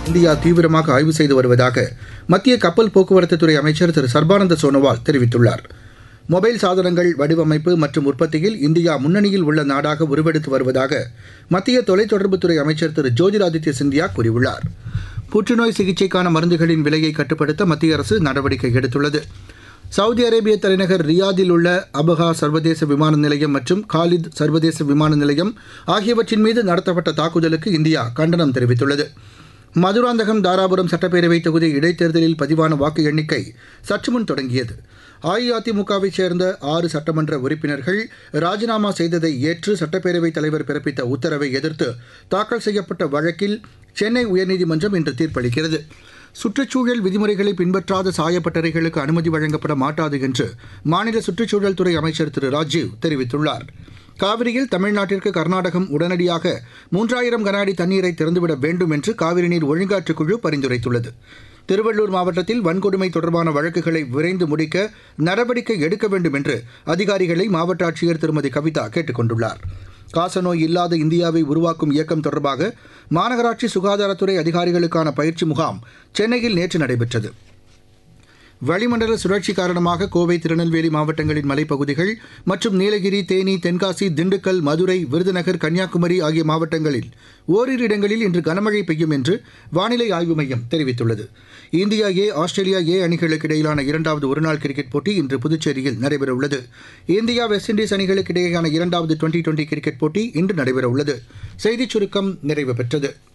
India தீவிரமாக ஆய்வு செய்து வருவதாக மத்திய கப்பல் போக்குவரத்து துறை அமைச்சர் திரு சர்பானந்த சோனோவால் தெரிவித்துள்ளார் மொபைல் சாதனங்கள் வடிவமைப்பு மற்றும் உற்பத்தியில் இந்தியா முன்னணியில் உள்ள நாடாக உருவெடுத்து வருவதாக மத்திய தொலைத்தொடர்புத்துறை அமைச்சர் திரு ஜோதிராதித்ய சிந்தியா கூறியுள்ளார் புற்றுநோய் சிகிச்சைக்கான மருந்துகளின் விலையை கட்டுப்படுத்த மத்திய அரசு நடவடிக்கை எடுத்துள்ளது சவுதி அரேபிய தலைநகர் ரியாதில் உள்ள அபஹா சர்வதேச விமான நிலையம் மற்றும் காலித் சர்வதேச விமான நிலையம் ஆகியவற்றின் மீது நடத்தப்பட்ட தாக்குதலுக்கு இந்தியா கண்டனம் தெரிவித்துள்ளது மதுராந்தகம் தாராபுரம் சட்டப்பேரவை தொகுதி இடைத்தேர்தலில் பதிவான வாக்கு எண்ணிக்கை சற்று முன் தொடங்கியது அஇஅதிமுகவைச் சேர்ந்த ஆறு சட்டமன்ற உறுப்பினர்கள் ராஜினாமா செய்ததை ஏற்று சட்டப்பேரவைத் தலைவர் பிறப்பித்த உத்தரவை எதிர்த்து தாக்கல் செய்யப்பட்ட வழக்கில் சென்னை உயர்நீதிமன்றம் இன்று தீர்ப்பளிக்கிறது சுற்றுச்சூழல் விதிமுறைகளை பின்பற்றாத சாயப்பட்டறைகளுக்கு அனுமதி வழங்கப்பட மாட்டாது என்று மாநில சுற்றுச்சூழல் துறை அமைச்சர் திரு ராஜீவ் தெரிவித்துள்ளார் காவிரியில் தமிழ்நாட்டிற்கு கர்நாடகம் உடனடியாக மூன்றாயிரம் கன அடி தண்ணீரை திறந்துவிட வேண்டும் என்று காவிரி நீர் ஒழுங்காற்றுக் குழு பரிந்துரைத்துள்ளது திருவள்ளூர் மாவட்டத்தில் வன்கொடுமை தொடர்பான வழக்குகளை விரைந்து முடிக்க நடவடிக்கை எடுக்க வேண்டும் என்று அதிகாரிகளை மாவட்ட ஆட்சியர் திருமதி கவிதா கேட்டுக் கொண்டுள்ளார் காசநோய் இல்லாத இந்தியாவை உருவாக்கும் இயக்கம் தொடர்பாக மாநகராட்சி சுகாதாரத்துறை அதிகாரிகளுக்கான பயிற்சி முகாம் சென்னையில் நேற்று நடைபெற்றது வளிமண்டல சுழற்சி காரணமாக கோவை திருநெல்வேலி மாவட்டங்களின் மலைப்பகுதிகள் மற்றும் நீலகிரி தேனி தென்காசி திண்டுக்கல் மதுரை விருதுநகர் கன்னியாகுமரி ஆகிய மாவட்டங்களில் ஓரிரு இடங்களில் இன்று கனமழை பெய்யும் என்று வானிலை ஆய்வு மையம் தெரிவித்துள்ளது இந்தியா ஏ ஆஸ்திரேலியா ஏ அணிகளுக்கு இடையிலான இரண்டாவது ஒருநாள் கிரிக்கெட் போட்டி இன்று புதுச்சேரியில் நடைபெறவுள்ளது இந்தியா வெஸ்ட் இண்டீஸ் அணிகளுக்கு இடையேயான இரண்டாவது டுவெண்டி டுவெண்டி கிரிக்கெட் போட்டி இன்று நடைபெறவுள்ளது செய்திச் சுருக்கம் நிறைவு பெற்றது